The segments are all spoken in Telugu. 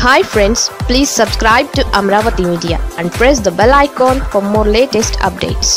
hi friends please subscribe to Amaravati media and press the bell icon for more latest updates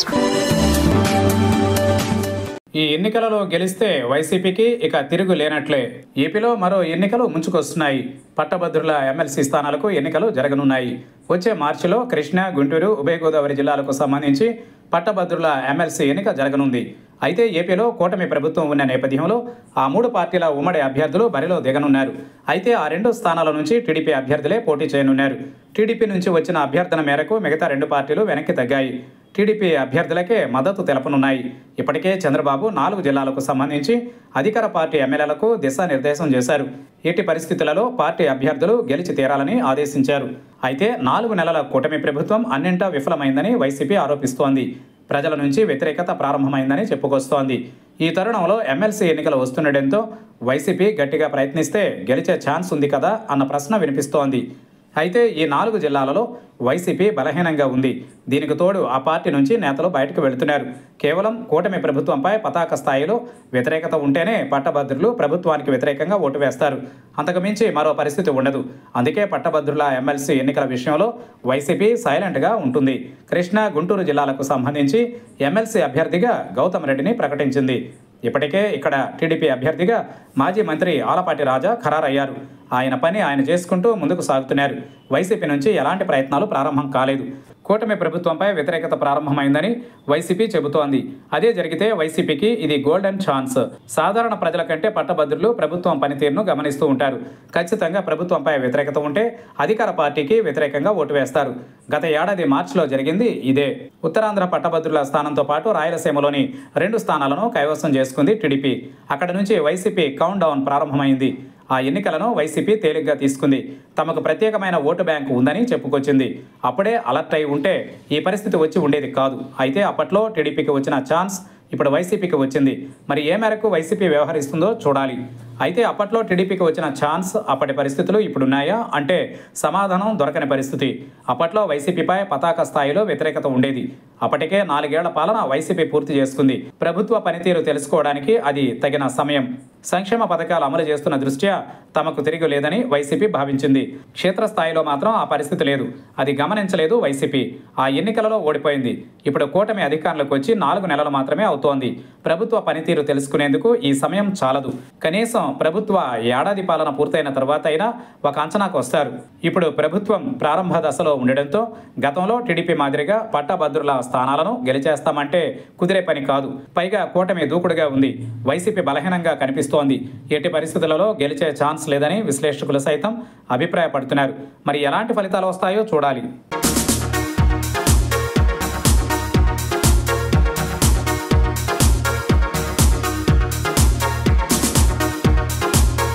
ఈ ఎన్నికలలో గెలిస్తే వైసీపీకి ఇక తిరుగు లేనట్లే ఏపీలో మరో ఎన్నికలు ముంచుకొస్తున్నాయి పట్టభద్రుల ఎమ్మెల్సీ స్థానాలకు ఎన్నికలు జరగనున్నాయి వచ్చే మార్చిలో కృష్ణా గుంటూరు ఉభయ గోదావరి జిల్లాలకు సంబంధించి పట్టభద్రుల ఎమ్మెల్సీ ఎన్నిక జరగనుంది అయితే ఏపీలో కూటమి ప్రభుత్వం ఉన్న నేపథ్యంలో ఆ మూడు పార్టీల ఉమ్మడి అభ్యర్థులు బరిలో దిగనున్నారు అయితే ఆ రెండు స్థానాల నుంచి టీడీపీ అభ్యర్థులే పోటీ చేయనున్నారు టీడీపీ నుంచి వచ్చిన అభ్యర్థన మేరకు మిగతా రెండు పార్టీలు వెనక్కి తగ్గాయి టీడీపీ అభ్యర్థులకే మద్దతు తెలపనున్నాయి ఇప్పటికే చంద్రబాబు నాలుగు జిల్లాలకు సంబంధించి అధికార పార్టీ ఎమ్మెల్యేలకు దిశానిర్దేశం చేశారు ఎట్టి పరిస్థితులలో పార్టీ అభ్యర్థులు గెలిచి తీరాలని ఆదేశించారు అయితే నాలుగు నెలల కూటమి ప్రభుత్వం అన్నింటా విఫలమైందని వైసీపీ ఆరోపిస్తోంది ప్రజల నుంచి వ్యతిరేకత ప్రారంభమైందని చెప్పుకొస్తోంది ఈ తరుణంలో ఎమ్మెల్సీ ఎన్నికలు వస్తుండటంతో వైసీపీ గట్టిగా ప్రయత్నిస్తే గెలిచే ఛాన్స్ ఉంది కదా అన్న ప్రశ్న వినిపిస్తోంది అయితే ఈ నాలుగు జిల్లాలలో వైసీపీ బలహీనంగా ఉంది దీనికి తోడు ఆ పార్టీ నుంచి నేతలు బయటకు వెళుతున్నారు కేవలం కూటమి ప్రభుత్వంపై పతాక స్థాయిలో వ్యతిరేకత ఉంటేనే పట్టభద్రులు ప్రభుత్వానికి వ్యతిరేకంగా ఓటు వేస్తారు అంతకు మించి మరో పరిస్థితి ఉండదు అందుకే పట్టభద్రుల ఎమ్మెల్సీ ఎన్నికల విషయంలో వైసీపీ సైలెంట్గా ఉంటుంది కృష్ణా గుంటూరు జిల్లాలకు సంబంధించి ఎమ్మెల్సీ అభ్యర్థిగా గౌతమ్ రెడ్డిని ప్రకటించింది ఇప్పటికే ఇక్కడ టీడీపీ అభ్యర్థిగా మాజీ మంత్రి ఆలపాటి రాజా ఖరారయ్యారు ఆయన పని ఆయన చేసుకుంటూ ముందుకు సాగుతున్నారు వైసీపీ నుంచి ఎలాంటి ప్రయత్నాలు ప్రారంభం కాలేదు కూటమి ప్రభుత్వంపై వ్యతిరేకత ప్రారంభమైందని వైసీపీ చెబుతోంది అదే జరిగితే వైసీపీకి ఇది గోల్డెన్ ఛాన్స్ సాధారణ ప్రజల కంటే పట్టభద్రులు ప్రభుత్వం పనితీరును గమనిస్తూ ఉంటారు ఖచ్చితంగా ప్రభుత్వంపై వ్యతిరేకత ఉంటే అధికార పార్టీకి వ్యతిరేకంగా ఓటు వేస్తారు గత ఏడాది మార్చిలో జరిగింది ఇదే ఉత్తరాంధ్ర పట్టభద్రుల స్థానంతో పాటు రాయలసీమలోని రెండు స్థానాలను కైవసం చేసుకుంది టీడీపీ అక్కడ నుంచి వైసీపీ కౌంట్ డౌన్ ప్రారంభమైంది ఆ ఎన్నికలను వైసీపీ తేలిగ్గా తీసుకుంది తమకు ప్రత్యేకమైన ఓటు బ్యాంకు ఉందని చెప్పుకొచ్చింది అప్పుడే అలర్ట్ అయి ఉంటే ఈ పరిస్థితి వచ్చి ఉండేది కాదు అయితే అప్పట్లో టీడీపీకి వచ్చిన ఛాన్స్ ఇప్పుడు వైసీపీకి వచ్చింది మరి ఏ మేరకు వైసీపీ వ్యవహరిస్తుందో చూడాలి అయితే అప్పట్లో టీడీపీకి వచ్చిన ఛాన్స్ అప్పటి పరిస్థితులు ఇప్పుడున్నాయా అంటే సమాధానం దొరకని పరిస్థితి అప్పట్లో వైసీపీపై పతాక స్థాయిలో వ్యతిరేకత ఉండేది అప్పటికే నాలుగేళ్ల పాలన వైసీపీ పూర్తి చేసుకుంది ప్రభుత్వ పనితీరు తెలుసుకోవడానికి అది తగిన సమయం సంక్షేమ పథకాలు అమలు చేస్తున్న దృష్ట్యా తమకు తిరిగి లేదని వైసీపీ భావించింది క్షేత్రస్థాయిలో మాత్రం ఆ పరిస్థితి లేదు అది గమనించలేదు వైసీపీ ఆ ఎన్నికలలో ఓడిపోయింది ఇప్పుడు కూటమి అధికారంలోకి వచ్చి నాలుగు నెలలు మాత్రమే అవుతోంది ప్రభుత్వ పనితీరు తెలుసుకునేందుకు ఈ సమయం చాలదు కనీసం ప్రభుత్వ ఏడాది పాలన పూర్తయిన తర్వాత అయినా ఒక అంచనాకు వస్తారు ఇప్పుడు ప్రభుత్వం ప్రారంభ దశలో ఉండడంతో గతంలో టీడీపీ మాదిరిగా పట్టభద్రుల స్థానాలను గెలిచేస్తామంటే కుదిరే పని కాదు పైగా కూటమి దూకుడుగా ఉంది వైసీపీ బలహీనంగా కనిపిస్తోంది ఎట్టి పరిస్థితులలో గెలిచే ఛాన్స్ లేదని విశ్లేషకులు సైతం అభిప్రాయపడుతున్నారు మరి ఎలాంటి ఫలితాలు వస్తాయో చూడాలి